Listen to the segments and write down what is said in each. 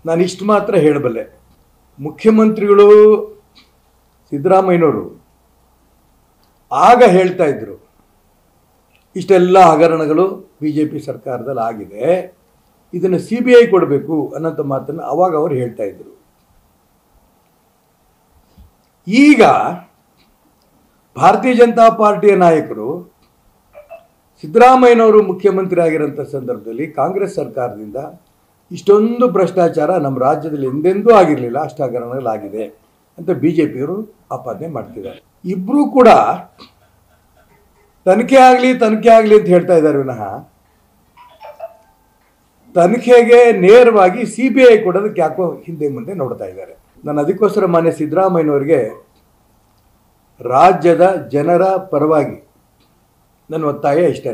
ನಾನು ಇಷ್ಟು ಮಾತ್ರ ಹೇಳಬಲ್ಲೆ ಮುಖ್ಯಮಂತ್ರಿಗಳು ಸಿದ್ದರಾಮಯ್ಯನವರು ಆಗ ಹೇಳ್ತಾ ಇದ್ರು ಇಷ್ಟೆಲ್ಲ ಹಗರಣಗಳು ಬಿ ಜೆ ಪಿ ಸರ್ಕಾರದಲ್ಲಿ ಆಗಿದೆ ಇದನ್ನು ಸಿ ಬಿ ಐ ಕೊಡಬೇಕು ಅನ್ನೋಂಥ ಮಾತನ್ನು ಅವಾಗ ಅವರು ಹೇಳ್ತಾ ಇದ್ರು ಈಗ ಭಾರತೀಯ ಜನತಾ ಪಾರ್ಟಿಯ ನಾಯಕರು ಸಿದ್ದರಾಮಯ್ಯನವರು ಮುಖ್ಯಮಂತ್ರಿ ಆಗಿರೋಂಥ ಸಂದರ್ಭದಲ್ಲಿ ಕಾಂಗ್ರೆಸ್ ಸರ್ಕಾರದಿಂದ ಇಷ್ಟೊಂದು ಭ್ರಷ್ಟಾಚಾರ ನಮ್ಮ ರಾಜ್ಯದಲ್ಲಿ ಎಂದೆಂದೂ ಆಗಿರಲಿಲ್ಲ ಅಷ್ಟು ಹಗರಣಗಳಾಗಿದೆ ಅಂತ ಬಿ ಜೆ ಪಿಯವರು ಆಪಾದನೆ ಮಾಡ್ತಿದ್ದಾರೆ ಇಬ್ಬರೂ ಕೂಡ ತನಿಖೆ ಆಗಲಿ ತನಿಖೆ ಆಗಲಿ ಅಂತ ಹೇಳ್ತಾ ಇದ್ದಾರೆ ವಿನಃ ತನಿಖೆಗೆ ನೇರವಾಗಿ ಸಿ ಬಿ ಐ ಕೊಡೋದಕ್ಕೆ ಯಾಕೋ ಹಿಂದೆ ಮುಂದೆ ನೋಡ್ತಾ ಇದ್ದಾರೆ ನಾನು ಅದಕ್ಕೋಸ್ಕರ ಮಾನ್ಯ ಸಿದ್ದರಾಮಯ್ಯನವರಿಗೆ ರಾಜ್ಯದ ಜನರ ಪರವಾಗಿ ನನ್ನ ಒತ್ತಾಯ ಇಷ್ಟೇ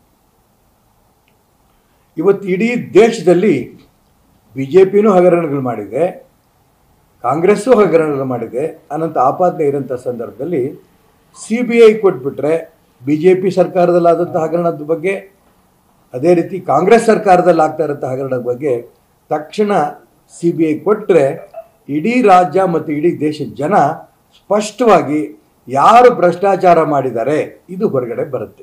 ಇವತ್ತು ಇಡೀ ದೇಶದಲ್ಲಿ ಬಿ ಜೆ ಪಿನೂ ಹಗರಣಗಳು ಮಾಡಿದೆ ಕಾಂಗ್ರೆಸ್ಸು ಹಗರಣಗಳು ಮಾಡಿದೆ ಅನ್ನೋಂಥ ಆಪಾದನೆ ಇರೋಂಥ ಸಂದರ್ಭದಲ್ಲಿ ಸಿ ಬಿ ಐ ಕೊಟ್ಬಿಟ್ರೆ ಬಿ ಜೆ ಪಿ ಸರ್ಕಾರದಲ್ಲಾದಂಥ ಹಗರಣದ ಬಗ್ಗೆ ಅದೇ ರೀತಿ ಕಾಂಗ್ರೆಸ್ ಸರ್ಕಾರದಲ್ಲಿ ಆಗ್ತಾ ಇರೋಂಥ ಹಗರಣದ ಬಗ್ಗೆ ತಕ್ಷಣ ಸಿ ಬಿ ಐ ಕೊಟ್ಟರೆ ಇಡೀ ರಾಜ್ಯ ಮತ್ತು ಇಡೀ ದೇಶದ ಜನ ಸ್ಪಷ್ಟವಾಗಿ ಯಾರು ಭ್ರಷ್ಟಾಚಾರ ಮಾಡಿದ್ದಾರೆ ಇದು ಹೊರಗಡೆ ಬರುತ್ತೆ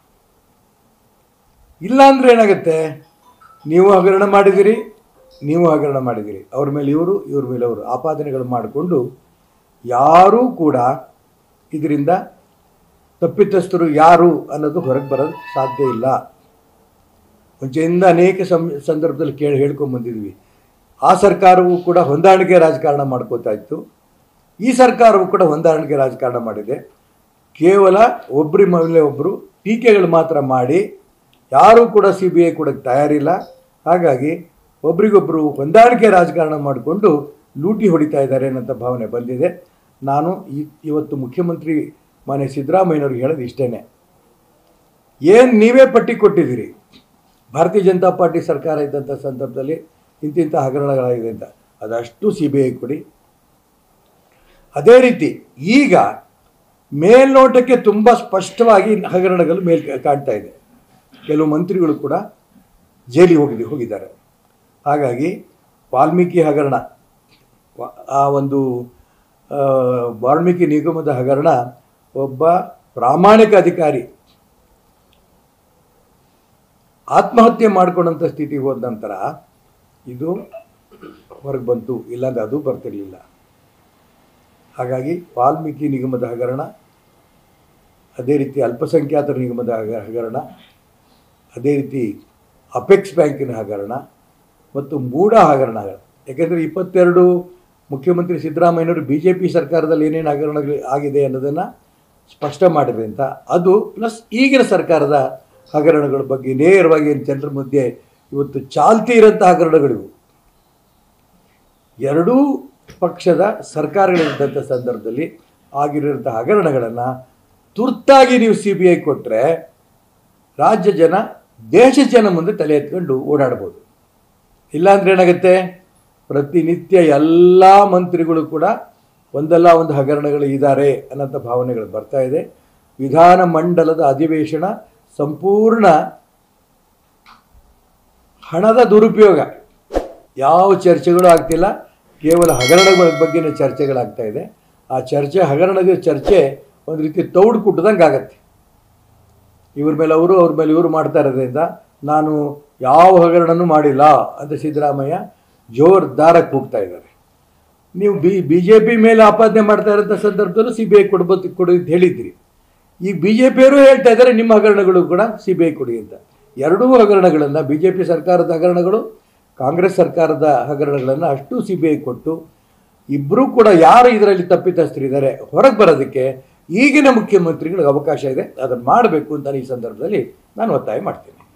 ಇಲ್ಲ ಅಂದ್ರೆ ಏನಾಗುತ್ತೆ ನೀವು ಹಗರಣ ಮಾಡಿದಿರಿ ನೀವು ಹಗರಣ ಮಾಡಿದಿರಿ ಅವ್ರ ಮೇಲೆ ಇವರು ಇವ್ರ ಮೇಲೆ ಅವರು ಆಪಾದನೆಗಳು ಮಾಡಿಕೊಂಡು ಯಾರೂ ಕೂಡ ಇದರಿಂದ ತಪ್ಪಿತಸ್ಥರು ಯಾರು ಅನ್ನೋದು ಹೊರಗೆ ಬರೋದು ಸಾಧ್ಯ ಇಲ್ಲ ಮುಂಚೆಯಿಂದ ಅನೇಕ ಸಂ ಸಂದರ್ಭದಲ್ಲಿ ಕೇಳಿ ಹೇಳ್ಕೊಂಡು ಬಂದಿದ್ವಿ ಆ ಸರ್ಕಾರವು ಕೂಡ ಹೊಂದಾಣಿಕೆ ರಾಜಕಾರಣ ಮಾಡ್ಕೋತಾ ಇತ್ತು ಈ ಸರ್ಕಾರವು ಕೂಡ ಹೊಂದಾಣಿಕೆ ರಾಜಕಾರಣ ಮಾಡಿದೆ ಕೇವಲ ಒಬ್ಬರಿ ಮೇಲೆ ಒಬ್ಬರು ಟೀಕೆಗಳು ಮಾತ್ರ ಮಾಡಿ ಯಾರೂ ಕೂಡ ಸಿ ಬಿ ಐ ಕೊಡೋಕ್ಕೆ ತಯಾರಿಲ್ಲ ಹಾಗಾಗಿ ಒಬ್ರಿಗೊಬ್ಬರು ಹೊಂದಾಣಿಕೆ ರಾಜಕಾರಣ ಮಾಡಿಕೊಂಡು ಲೂಟಿ ಹೊಡಿತಾ ಇದ್ದಾರೆ ಅನ್ನೋಂಥ ಭಾವನೆ ಬಂದಿದೆ ನಾನು ಈ ಇವತ್ತು ಮುಖ್ಯಮಂತ್ರಿ ಮಾನ್ಯ ಸಿದ್ದರಾಮಯ್ಯನವ್ರಿಗೆ ಹೇಳೋದು ಇಷ್ಟೇ ಏನು ನೀವೇ ಪಟ್ಟಿ ಕೊಟ್ಟಿದ್ದೀರಿ ಭಾರತೀಯ ಜನತಾ ಪಾರ್ಟಿ ಸರ್ಕಾರ ಇದ್ದಂಥ ಸಂದರ್ಭದಲ್ಲಿ ಇಂತಿಂಥ ಹಗರಣಗಳಾಗಿದೆ ಅಂತ ಅದಷ್ಟು ಸಿ ಬಿ ಐ ಕೊಡಿ ಅದೇ ರೀತಿ ಈಗ ಮೇಲ್ನೋಟಕ್ಕೆ ತುಂಬ ಸ್ಪಷ್ಟವಾಗಿ ಹಗರಣಗಳು ಮೇಲ್ ಕಾಣ್ತಾ ಇದೆ ಕೆಲವು ಮಂತ್ರಿಗಳು ಕೂಡ ಜೈಲಿಗೆ ಹೋಗಿ ಹೋಗಿದ್ದಾರೆ ಹಾಗಾಗಿ ವಾಲ್ಮೀಕಿ ಹಗರಣ ವ- ಆ ಒಂದು ಆ, ವಾಲ್ಮೀಕಿ ನಿಗಮದ ಹಗರಣ ಒಬ್ಬ ಪ್ರಾಮಾಣಿಕ ಅಧಿಕಾರಿ ಆತ್ಮಹತ್ಯೆ ಮಾಡ್ಕೊಂಡಂಥ ಸ್ಥಿತಿಗೆ ಹೋದ ನಂತರ ಇದು ಹೊರಗೆ ಬಂತು ಇಲ್ಲಾಂದ್ರೆ ಅದು ಬರ್ತಿರಲಿಲ್ಲ ಹಾಗಾಗಿ ವಾಲ್ಮೀಕಿ ನಿಗಮದ ಹಗರಣ ಅದೇ ರೀತಿ ಅಲ್ಪಸಂಖ್ಯಾತರ ನಿಗಮದ ಹಗ- ಹಗರಣ ಅದೇ ರೀತಿ ಅಪೆಕ್ಸ್ ಬ್ಯಾಂಕಿನ ಹಗರಣ ಮತ್ತು ಮೂಡ ಹಗರಣಗಳು ಯಾಕೆಂದರೆ ಇಪ್ಪತ್ತೆರಡು ಮುಖ್ಯಮಂತ್ರಿ ಸಿದ್ದರಾಮಯ್ಯನವರು ಬಿ ಜೆ ಪಿ ಸರ್ಕಾರದಲ್ಲಿ ಏನೇನು ಹಗರಣಗಳು ಆಗಿದೆ ಅನ್ನೋದನ್ನು ಸ್ಪಷ್ಟ ಮಾಡಿದ್ರಿಂದ ಅದು ಪ್ಲಸ್ ಈಗಿನ ಸರ್ಕಾರದ ಹಗರಣಗಳ ಬಗ್ಗೆ ನೇರವಾಗಿ ಏನು ಜನರ ಮಧ್ಯೆ ಇವತ್ತು ಚಾಲ್ತಿ ಇರೋಂಥ ಹಗರಣಗಳಿವು ಎರಡೂ ಪಕ್ಷದ ಸರ್ಕಾರಗಳಿದ್ದಂಥ ಸಂದರ್ಭದಲ್ಲಿ ಆಗಿರೋಂಥ ಹಗರಣಗಳನ್ನು ತುರ್ತಾಗಿ ನೀವು ಸಿ ಬಿ ಐ ಕೊಟ್ಟರೆ ರಾಜ್ಯ ಜನ ದೇಶದ ಜನ ಮುಂದೆ ತಲೆ ಎತ್ಕೊಂಡು ಓಡಾಡ್ಬೋದು ಇಲ್ಲಾಂದ್ರೆ ಏನಾಗುತ್ತೆ ಪ್ರತಿನಿತ್ಯ ಎಲ್ಲ ಮಂತ್ರಿಗಳು ಕೂಡ ಒಂದಲ್ಲ ಒಂದು ಹಗರಣಗಳು ಇದ್ದಾರೆ ಅನ್ನೋಂಥ ಭಾವನೆಗಳು ಬರ್ತಾ ಇದೆ ವಿಧಾನ ಮಂಡಲದ ಅಧಿವೇಶನ ಸಂಪೂರ್ಣ ಹಣದ ದುರುಪಯೋಗ ಯಾವ ಚರ್ಚೆಗಳು ಆಗ್ತಿಲ್ಲ ಕೇವಲ ಹಗರಣಗಳ ಬಗ್ಗೆನೇ ಚರ್ಚೆಗಳಾಗ್ತಾ ಇದೆ ಆ ಚರ್ಚೆ ಹಗರಣದ ಚರ್ಚೆ ಒಂದು ರೀತಿ ತೌಡು ಕುಟ್ಟದಂಗೆ ಆಗತ್ತೆ ಇವ್ರ ಮೇಲೆ ಅವರು ಅವ್ರ ಮೇಲೆ ಇವರು ಮಾಡ್ತಾ ಇರೋದ್ರಿಂದ ನಾನು ಯಾವ ಹಗರಣನೂ ಮಾಡಿಲ್ಲ ಅಂತ ಸಿದ್ದರಾಮಯ್ಯ ಜೋರ್ದಾರಕ್ಕೆ ಹೋಗ್ತಾ ಇದ್ದಾರೆ ನೀವು ಬಿ ಬಿ ಜೆ ಪಿ ಮೇಲೆ ಆಪಾದನೆ ಮಾಡ್ತಾ ಇರೋಂಥ ಸಂದರ್ಭದಲ್ಲೂ ಸಿ ಬಿ ಐ ಕೊಡ್ಬೋದು ಕೊಡಿ ಅಂತ ಹೇಳಿದ್ರಿ ಈಗ ಬಿ ಜೆ ಪಿಯವರು ಹೇಳ್ತಾ ಇದ್ದಾರೆ ನಿಮ್ಮ ಹಗರಣಗಳು ಕೂಡ ಸಿ ಬಿ ಐ ಕೊಡಿ ಅಂತ ಎರಡೂ ಹಗರಣಗಳನ್ನು ಬಿ ಜೆ ಪಿ ಸರ್ಕಾರದ ಹಗರಣಗಳು ಕಾಂಗ್ರೆಸ್ ಸರ್ಕಾರದ ಹಗರಣಗಳನ್ನು ಅಷ್ಟು ಸಿ ಬಿ ಐ ಕೊಟ್ಟು ಇಬ್ಬರೂ ಕೂಡ ಯಾರು ಇದರಲ್ಲಿ ತಪ್ಪಿತಸ್ಥರಿದ್ದಾರೆ ಹೊರಗೆ ಬರೋದಕ್ಕೆ ಈಗಿನ ಮುಖ್ಯಮಂತ್ರಿಗಳಿಗೆ ಅವಕಾಶ ಇದೆ ಅದನ್ನು ಮಾಡಬೇಕು ಅಂತ ಈ ಸಂದರ್ಭದಲ್ಲಿ ನಾನು ಒತ್ತಾಯ ಮಾಡ್ತೀನಿ